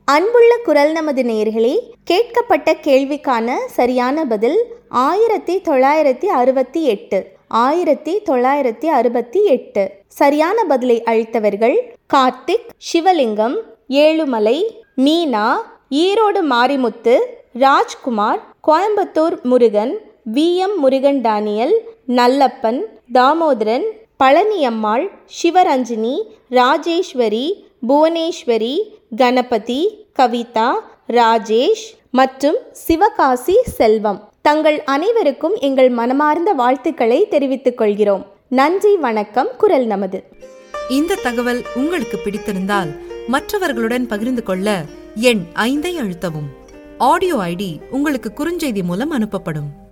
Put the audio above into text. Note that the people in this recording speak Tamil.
அன்புள்ள குரல் நமது நேர்களே கேட்கப்பட்ட கேள்விக்கான சரியான பதில் ஆயிரத்தி தொள்ளாயிரத்தி அறுபத்தி எட்டு ஆயிரத்தி தொள்ளாயிரத்தி அறுபத்தி எட்டு சரியான பதிலை அளித்தவர்கள் Karthik Sivalingam Ezhumalai Meena Erode Marimuthu Rajkumar Coimbatore Murugan V M Murugan Daniel Nallappan Damodaran Palaniyammal Sivaranjini Rajeswari Bhuvaneswari Ganapathi Kavitha Rajesh மற்றும் சிவகாசி செல்வம் தங்கள் அனைவருக்கும் எங்கள் மனமார்ந்த வாழ்த்துக்களை தெரிவித்துக் கொள்கிறோம் நன்றி வணக்கம் குரல் நமது இந்த தகவல் உங்களுக்கு பிடித்திருந்தால் மற்றவர்களுடன் பகிர்ந்து கொள்ள எண் ஐந்தை அழுத்தவும் ஆடியோ ஐடி உங்களுக்கு குறுஞ்செய்தி மூலம் அனுப்பப்படும்